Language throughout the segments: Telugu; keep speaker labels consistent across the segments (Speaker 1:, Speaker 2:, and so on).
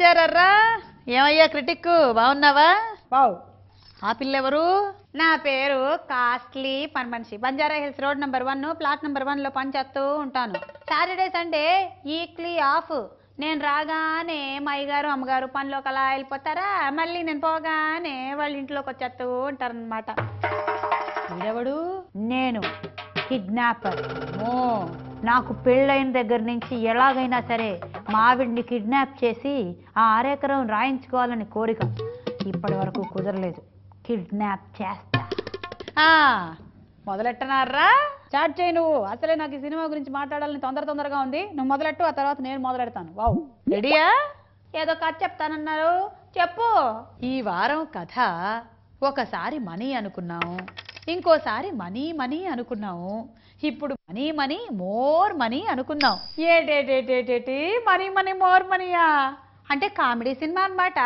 Speaker 1: బయలుదేరర్రా ఏమయ్యా క్రిటిక్ బాగున్నావా
Speaker 2: వావ్
Speaker 1: ఆ పిల్లెవరు
Speaker 2: నా పేరు కాస్ట్లీ పని మనిషి Banjara Hills road number one plot number one లో పనిచేస్తూ ఉంటాను సాటర్డే సండే ఈక్లీ ఆఫ్ నేను రాగానే మా అయ్యగారు అమ్మగారు పనిలోకి అలా వెళ్ళిపోతారా మళ్ళీ నేను పోగానే వాళ్ళ ఇంట్లోకి వచ్చేస్తూ ఉంటారనమాట
Speaker 1: వీడెవడు
Speaker 2: నేను కిడ్నాపర్ ఓ నాకు పెళ్ళైన దగ్గర నుంచి ఎలాగైనా సరే మా ఆవిడ్ని కిడ్నాప్ చేసి ఆ అరెకరం రాయించుకోవాలని కోరిక ఇప్పటి వరకు కుదరలేదు కిడ్నాప్ చేస్తా
Speaker 1: ఆ, మొదలెట్టనారా స్టార్ట్ చేయి నువ్వు అసలే నాకు ఈ సినిమా గురించి మాట్లాడాలని తొందర తొందరగా ఉంది నువ్వు మొదలెట్టు ఆ తర్వాత నేను మొదలెడతాను వావ్ రెడీయా
Speaker 2: ఏదో కథ చెప్తానన్నారు చెప్పు
Speaker 1: ఈ వారం కథ ఒకసారి మనీ అనుకున్నాము ఇంకోసారి మనీ మనీ అనుకున్నాము ఇప్పుడు మనీ మనీ మోర్ మనీ అనుకుందాం
Speaker 2: ఏటేటేటేటేటి మనీ మనీ మోర్ మనీయా అంటే కామెడీ సినిమా అన్నమాట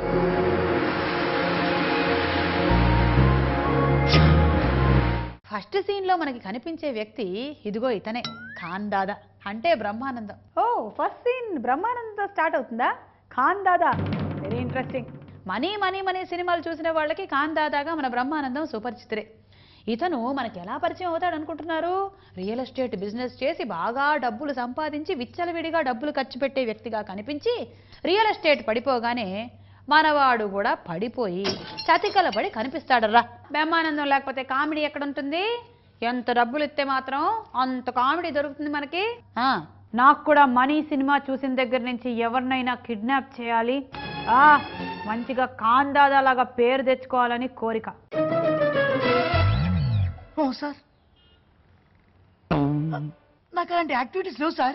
Speaker 1: ఫస్ట్ సీన్ లో మనకి కనిపించే వ్యక్తి ఇదిగో ఇతనే ఖాన్ దాదా అంటే బ్రహ్మానందం
Speaker 2: ఓ ఫస్ట్ సీన్ బ్రహ్మానందంతో స్టార్ట్ అవుతుందా Khan Dada very interesting
Speaker 1: money money money సినిమాలు చూసిన వాళ్ళకి ఖాన్ దాదాగా మన బ్రహ్మానందం సుపరిచితుడే ఇతను మనకి ఎలా పరిచయం అవుతాడు అనుకుంటున్నారు రియల్ ఎస్టేట్ బిజినెస్ చేసి బాగా డబ్బులు సంపాదించి విచ్చలవిడిగా డబ్బులు ఖర్చు పెట్టే వ్యక్తిగా కనిపించి రియల్ ఎస్టేట్ పడిపోగానే మనవాడు కూడా పడిపోయి చతికల పడి కనిపిస్తాడర్రా
Speaker 2: బ్రహ్మానందం లేకపోతే కామెడీ ఎక్కడ ఉంటుంది ఎంత డబ్బులు ఇస్తే మాత్రం అంత కామెడీ దొరుకుతుంది మనకి
Speaker 1: ఆ,
Speaker 2: నాకు కూడా మనీ సినిమా చూసిన దగ్గర నుంచి ఎవరినైనా కిడ్నాప్ చేయాలి ఆ మంచిగా ఖాన్ దాదా లాగా పేరు తెచ్చుకోవాలని కోరిక
Speaker 3: ఓ సార్ నాకు అలాంటి యాక్టివిటీస్ లేవు సార్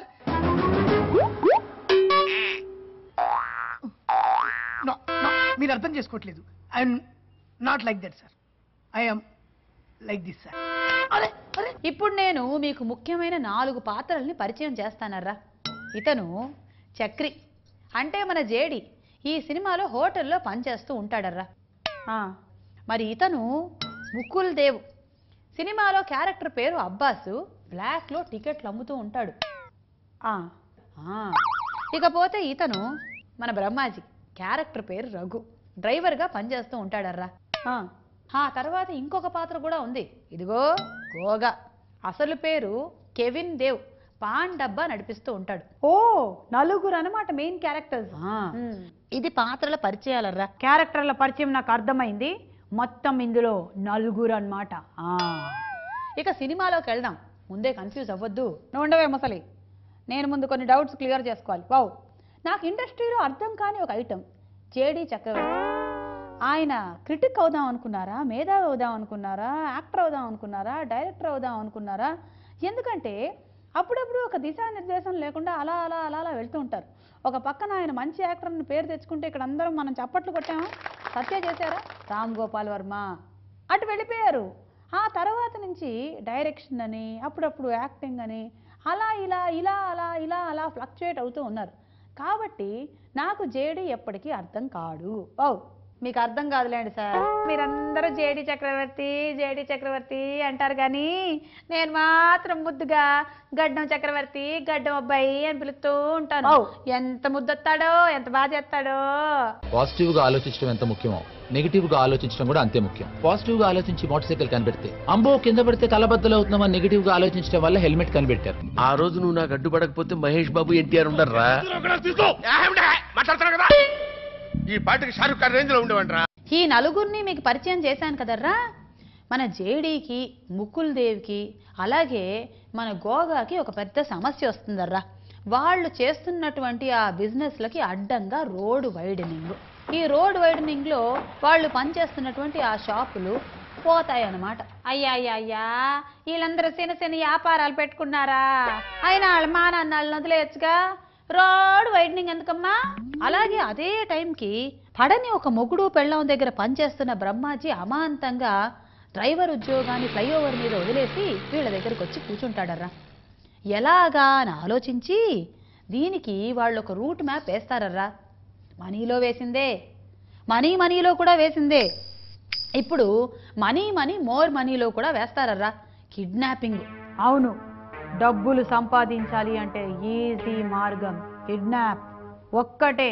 Speaker 3: No, no, మీరు అర్థం చేసుకోవట్లేదు I'm not like that sir I'm like this sir అరే అరే
Speaker 1: ఇప్పుడు నేను మీకు ముఖ్యమైన నాలుగు పాత్రల్ని పరిచయం చేస్తానర్రా ఇతను చక్రి అంటే మన జేడి ఈ సినిమాలో హోటల్లో పనిచేస్తూ ఉంటాడర్రా
Speaker 2: ఆ,
Speaker 1: మరి ఇతను ముకుల్ దేవ్ సినిమాలో క్యారెక్టర్ పేరు అబ్బాసు బ్లాక్లో టికెట్లు అమ్ముతూ ఉంటాడు
Speaker 2: ఆ,
Speaker 1: ఆ, ఇకపోతే ఇతను మన బ్రహ్మాజీ క్యారెక్టర్ పేరు రఘు డ్రైవర్గా పనిచేస్తూ ఉంటాడర్రా
Speaker 2: ఆ.
Speaker 1: ఆ తర్వాత ఇంకొక పాత్ర కూడా ఉంది ఇదిగో గోగా అసలు పేరు కెవిన్ దేవ్ పాన్ డబ్బా నడిపిస్తూ ఉంటాడు
Speaker 2: ఓ నలుగురు అన్నమాట మెయిన్ క్యారెక్టర్స్
Speaker 1: ఆ, ఇది పాత్రల పరిచయాలర్రా
Speaker 2: క్యారెక్టర్ల పరిచయం నాకు అర్థమైంది మొత్తం ఇందులో నలుగురు అన్నమాట ఆ.
Speaker 1: ఇక సినిమాలోకి వెళ్దాం ముందే కన్ఫ్యూజ్ అవ్వద్దు
Speaker 2: నువ్వు ఉండవే ముసలి నేను ముందు కొన్ని డౌట్స్ క్లియర్ చేసుకోవాలి వావ్ నాకు ఇండస్ట్రీలో అర్థం కాని ఒక ఐటమ్ జేడి చక్రవర్తి ఆయన క్రిటిక్ అవుదాం అనుకున్నారా మేధావి అవుదాం అనుకున్నారా యాక్టర్ అవుదాం అనుకున్నారా డైరెక్టర్ అవుదాం అనుకున్నారా ఎందుకంటే అప్పుడప్పుడు ఒక దిశానిర్దేశం లేకుండా అలా అలా అలా అలా వెళ్తూ ఉంటారు ఒక పక్కన ఆయన మంచి యాక్టర్ అని పేరు తెచ్చుకుంటే ఇక్కడ అందరం మనం చప్పట్లు కొట్టామా సత్య చేశారా రామ్ గోపాల్ వర్మ అటు వెళ్ళిపోయారు ఆ తర్వాత నుంచి డైరెక్షన్ అని అప్పుడప్పుడు యాక్టింగ్ అని అలా ఇలా ఇలా అలా ఇలా అలా ఫ్లక్చుయేట్ అవుతూ ఉన్నారు కాబట్టి నాకు జేడి ఎప్పటికీ అర్థం కాడు ఓ మీకు అర్థం కాదులేండి సార్ మీరందరూ జేడి చక్రవర్తి జేడి చక్రవర్తి అంటారు కానీ నేను మాత్రం ముద్దుగా గడ్డం చక్రవర్తి గడ్డం అబ్బాయి అని పిలుస్తూ ఉంటాను ఎంత ముద్దొస్తాడో ఎంత బాగా చేస్తాడో
Speaker 4: పాజిటివ్ గా ఆలోచించడం ఎంత ముఖ్యమో నెగిటివ్ గా ఆలోచించడం కూడా అంతే ముఖ్యం పాజిటివ్ గా ఆలోచించి మోటార్ సైకిల్ కనిపెడితే అంబో కింద పడితే తలబద్దలు అవుతున్నామని నెగిటివ్ గా ఆలోచించడం వల్ల హెల్మెట్ కనిపెట్టారు
Speaker 5: ఆ రోజు నువ్వు నాకు అడ్డుపడకపోతే మహేష్ బాబు ఎన్టీఆర్ ఉండర్రా
Speaker 6: మాట్లాడుతున్నా కదా ఈ పాటికి షారుఖ్ ఖాన్ రేంజ్ లో ఉండేవంటరా
Speaker 1: ఈ నలుగురిని మీకు పరిచయం చేశాను కదర్రా మన జేడీకి ముకుల్ దేవ్కి అలాగే మన గోగాకి ఒక పెద్ద సమస్య వస్తుందర్రా వాళ్ళు చేస్తున్నటువంటి ఆ బిజినెస్లకి అడ్డంగా రోడ్ వైడనింగ్ ఈ రోడ్ వైడనింగ్లో వాళ్ళు పనిచేస్తున్నటువంటి ఆ షాపులు పోతాయన్నమాట
Speaker 2: అయ్యా అయ్యా అయ్యా వీళ్ళందరూ చిన్న చిన్న వ్యాపారాలు పెట్టుకున్నారా అయినా వాళ్ళ మా నాన్న వదిలేయచ్చుగా రోడ్ వైడనింగ్ ఎందుకమ్మా
Speaker 1: అలాగే అదే టైంకి పడని ఒక మొగుడు పెళ్ళం దగ్గర పనిచేస్తున్న బ్రహ్మాజీ అమాంతంగా డ్రైవర్ ఉద్యోగాన్ని ఫ్లైఓవర్ మీద వదిలేసి వీళ్ళ దగ్గరకు వచ్చి కూర్చుంటాడర్రా ఎలాగా అని ఆలోచించి దీనికి వాళ్ళు ఒక రూట్ మ్యాప్ వేస్తారర్రా మనీలో వేసిందే మనీ మనీలో కూడా వేసిందే ఇప్పుడు మనీ మనీ మోర్ మనీలో కూడా వేస్తారర్రా కిడ్నాపింగ్
Speaker 2: అవును డబ్బులు సంపాదించాలి అంటే ఈజీ మార్గం కిడ్నాప్ ఒక్కటే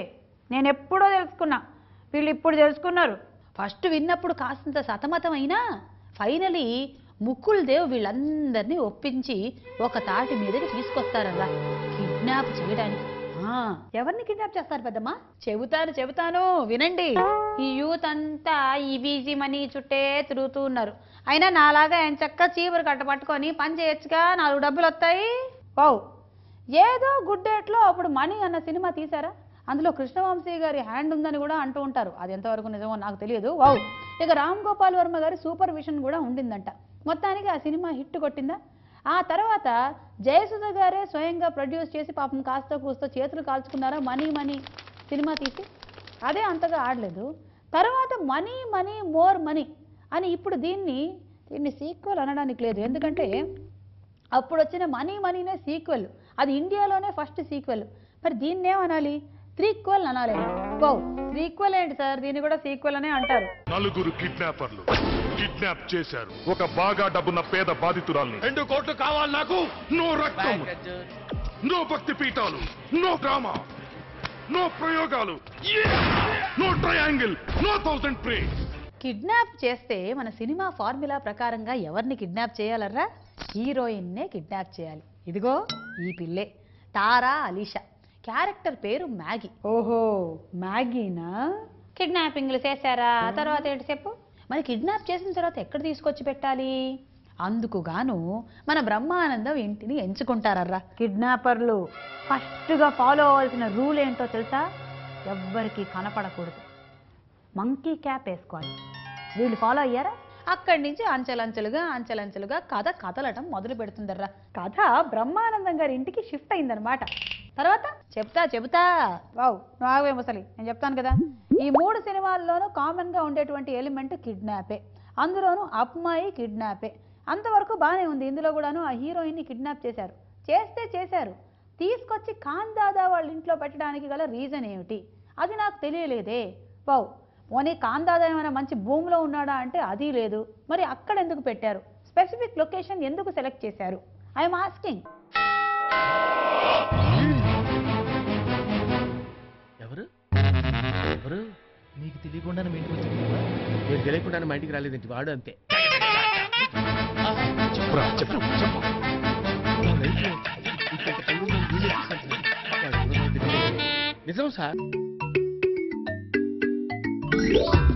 Speaker 2: నేను ఎప్పుడో తెలుసుకున్నా వీళ్ళు ఇప్పుడు తెలుసుకున్నారు
Speaker 1: ఫస్ట్ విన్నప్పుడు కాసింత సతమతం అయినా ఫైనలీ ముకుల్ దేవ్ వీళ్ళందరినీ ఒప్పించి ఒక తాటి మీదకి తీసుకొస్తారల్లా కిడ్నాప్ చేయడానికి ఆ, ఎవరిని కిడ్నాప్ చేస్తారు పెద్దమ్మా చెబుతాను చెబుతాను వినండి
Speaker 2: ఈ యూత్ అంతా ఈ బీజీ మనీ చుట్టే తిరుగుతూ ఉన్నారు అయినా నాలాగా ఆయన చక్క చీపురు కట్ట పట్టుకొని పని చేయొచ్చుగా నాలుగు డబ్బులు వస్తాయి వావ్ ఏదో గుడ్ డేట్లో అప్పుడు మనీ అన్న సినిమా తీశారా అందులో కృష్ణవంశీ గారి హ్యాండ్ ఉందని కూడా అంటూ ఉంటారు అది ఎంతవరకు నిజమో నాకు తెలియదు వావ్ ఇక రామ్ గోపాల్ వర్మ గారి సూపర్ విషన్ కూడా ఉండిందంట మొత్తానికి ఆ సినిమా హిట్ కొట్టిందా ఆ తర్వాత జయసుధ గారే స్వయంగా ప్రొడ్యూస్ చేసి పాపం కాస్త కూస్తో చేతులు కాల్చుకున్నారా మనీ మనీ సినిమా తీసి అదే అంతగా ఆడలేదు తర్వాత మనీ మనీ మోర్ మనీ అని ఇప్పుడు దీన్ని దీన్ని సీక్వెల్ అనడానికి లేదు ఎందుకంటే అప్పుడు వచ్చిన మనీ మనీనే సీక్వెల్ అది ఇండియాలోనే ఫస్ట్ సీక్వెల్ మరి దీన్ని ఏమనాలి త్రీక్వెల్ అనాలి ఓ త్రీక్వెల్ ఏంటి సార్ దీన్ని కూడా సీక్వెల్ అనే అంటారు
Speaker 7: నలుగురు కిడ్నాపర్లు కిడ్నాప్ చేశారు ఒక బాగా డబ్బున్న పేద బాధితురాల్ని
Speaker 6: రెండు కోట్లు కావాలి నాకు
Speaker 7: నో రక్తం నో భక్తి పీఠాలు నో డ్రామా నో ప్రయోగాలు నో ట్రయాంగిల్ నో థౌసండ్ ప్రే
Speaker 1: కిడ్నాప్ చేస్తే మన సినిమా ఫార్ములా ప్రకారంగా ఎవరిని కిడ్నాప్ చేయాలర్రా హీరోయిన్నే కిడ్నాప్ చేయాలి ఇదిగో ఈ పిల్లే తారా అలీషా క్యారెక్టర్ పేరు మ్యాగీ
Speaker 2: ఓహో మ్యాగీనా కిడ్నాపింగ్లు చేశారా తర్వాత ఏంటి చెప్పు
Speaker 1: మరి కిడ్నాప్ చేసిన తర్వాత ఎక్కడ తీసుకొచ్చి పెట్టాలి అందుకు గాను మన బ్రహ్మానందం ఇంటిని ఎంచుకుంటారర్రా
Speaker 2: కిడ్నాపర్లు ఫస్ట్గా ఫాలో అవ్వాల్సిన రూల్ ఏంటో తెలుసా ఎవ్వరికి కనపడకూడదు మంకీ క్యాప్ వేసుకోవాలి వీళ్ళు ఫాలో అయ్యారా
Speaker 1: అక్కడి నుంచి అంచెలంచెలుగా అంచెలంచెలుగా కథ కదలటం మొదలు పెడుతుందర్రా
Speaker 2: కథ బ్రహ్మానందం గారి ఇంటికి షిఫ్ట్ అయిందనమాట తర్వాత
Speaker 1: చెప్తా చెబుతా
Speaker 2: వావ్ నువ్వు ఆగవే ముసలి నేను చెప్తాను కదా ఈ మూడు సినిమాల్లోనూ కామన్గా ఉండేటువంటి ఎలిమెంట్ కిడ్నాపే అందులోనూ అప్మాయి కిడ్నాపే అంతవరకు బాగానే ఉంది ఇందులో కూడాను ఆ హీరోయిన్ని కిడ్నాప్ చేశారు చేస్తే చేశారు తీసుకొచ్చి ఖాన్ దాదా వాళ్ళ ఇంట్లో పెట్టడానికి గల రీజన్ ఏమిటి అది నాకు తెలియలేదే వావ్ పోనీ ఖాన్ దాదా ఏమైనా మంచి భూమిలో ఉన్నాడా అంటే అది లేదు మరి అక్కడ ఎందుకు పెట్టారు స్పెసిఫిక్ లొకేషన్ ఎందుకు సెలెక్ట్ చేశారు ఐఎమ్ ఆస్కింగ్
Speaker 5: ఎవరు ఎవరు
Speaker 4: నీకు తెలియకుండా మీ ఇంటికి వచ్చింది
Speaker 5: నేను తెలియకుండానే మా ఇంటికి రాలేదండి వాడు అంతే
Speaker 7: చెప్పురా చెప్పు చెప్పు
Speaker 5: నా లైఫ్లో ఇంత కళ్ళు నేను వీడియో చూశాను సార్. వాడు ఎవరో తెలియదు. నిజం సార్